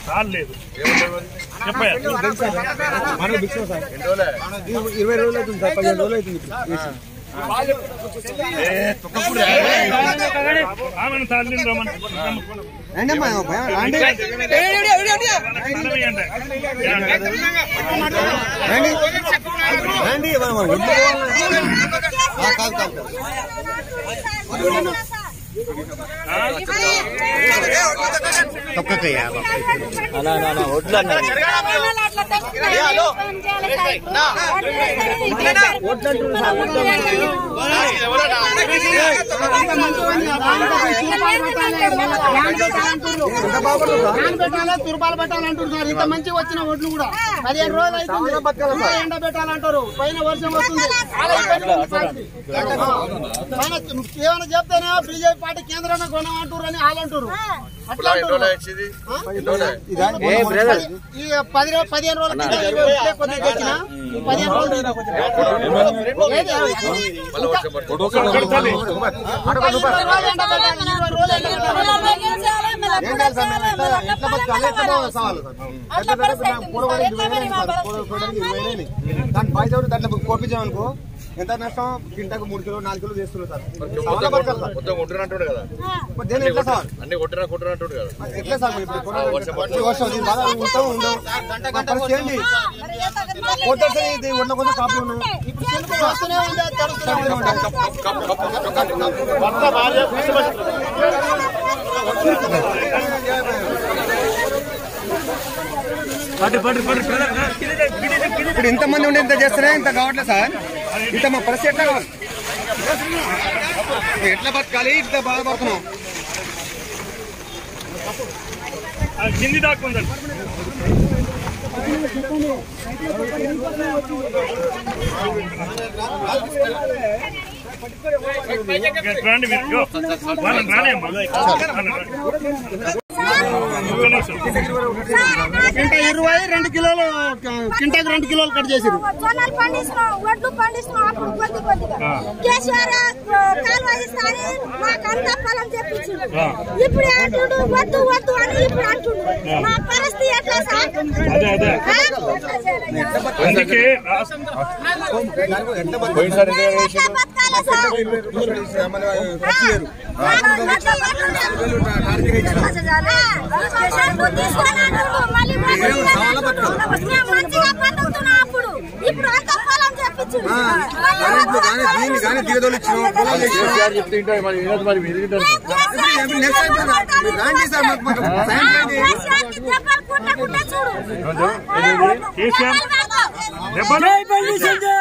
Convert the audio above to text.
రాలేదు చెప్పయ్యా మనకు భిక్ష సార్ ఇది ఇరవై రోజులు అవుతుంది సార్ పదిహేను రోజులు అవుతుంది ఆమెను తాళ్ళని రమ్మని రండి అమ్మా భయం రండి రండి రండి మనం ఒడ్లు ఆ, కాదు కాదు తొక్కకయ్యా అలా అలా అలా వడ్లు అన్నారు పెట్టాలి తుర్పాలు పెట్టాలంటున్నారు ఇంత మంచి వచ్చిన ఒడ్లు కూడా పదిహేను రోజులు అవుతుంది ఇంకా ఎండ పెట్టాలంటారు పైన వర్షం వస్తుంది చాలా ఇబ్బంది ఉంది పార్టీ. పైన ఏమైనా చెప్తేనే బీజేపీ పార్టీ కేంద్రాన్ని కొనమంటారు అని వాళ్ళు అంటారు అట్లా అంటారు. ఏ బ్రదర్ ఈ పది రోజు పదిహేను రోజుల కింద ఇరవై ఒకటే కొద్దిగా తెచ్చిన పదిహేను రోజులు ఏది? ఇంకా ఇరవై రోజులు ఎండ పెట్టాలి, ఇరవై రోజులు ఎండ పెట్టాలి. ఏం చేయాలి సార్ మేము ఎట్లా ఎట్లా బతకాలి ఎట్లా పోవాలి సవాలు సార్ ఎట్లా పెడితే మేము కూడబడి ఇరవై వేలు అయింది సార్ కూడ- కూడబడి ఇరవై వేలు అయినాయి. దాని పైసా కూడా దాంట్లో కోపించామనుకో ఎంత నష్టం కింటకు మూడు కిలో నాలుగు కిలో చేస్తున్నారు సార్ సవాళ్ళ బతకాలి సార్ మొత్తం కొట్టినట్టు కదా మరి దేని ఎట్లా సార్ అన్ని కొట్టినా కొట్టినట్టు కదా ఎట్లా సార్ ఇప్పుడు కొనాలంటే ఈ వర్షం ఇది బాగా ఉంటాం ఉండవు మా పరిస్థితి ఏంటి కొట్టేస్తే ఇది ఉన్న కొంచెం కాపులు ఉన్నాయి ఇప్పుడు చినుకులు వస్తూనే ఉంది అది తడుస్తూనే ఉంది ఇప్పుడు ఇంత మంది ఉండి ఇంత చేస్తేనే ఇంత కావట్లేదు సార్ ఇంత మా పరిస్థితి ఎట్లా కావాలి ఎట్లా బతకాలి ఇంత బాధపడుతున్నాం కింది దాక్కుందండి రండి మీరు ఇగో, వాళ్ళని రానే అమ్మా వాళ్ళని రాని. ఒక్క నిమిషం. కింట ఇరవై రెండు కిలోలు కింటకు రెండు కిలోలు కట్ చేసిరు జొన్నలు పండిస్తున్నాం వడ్లు పండిస్తున్నాం అప్పుడు కొద్ది కొద్దిగా కేసీఆర్ ఆ, కాలువ ఇస్తాని మాకు అంత పొలం చెప్పించిండు ఇప్పుడు అంటుడు వద్దు వద్దు అని ఇప్పుడు అంటుండు మా పరిస్థితి ఎట్లా సార్ అదే అదే ఆ? ఎట్లా చేయాలయ్యా? అందుకే రాష్ట్ర- ఎట్లా పోయినసారి ఎంత ఎట్లా బతకాలి సార్? ఆ, ఎట్లా బతకాలి? ఆ, తీసుకొని అంటుండు, మళ్ళీ మళ్ళీ మేము మంచిగా పండుతున్నాం అప్పుడు ఇప్పుడు అంత పొలం చెప్పించిండు దీన్ని కానీ దిగదోలు ఇచ్చినాం పొలాలు ఇచ్చినాం చెప్తే ఇంటారు మరి వినోద్ మరి మీరు వింటారు ఇప్పుడు నెక్స్ట్ టైం కూడా మీరు రాండి సార్ మాకు మాకు సాయం చేయండి కేసీఆర్ దెబ్బలు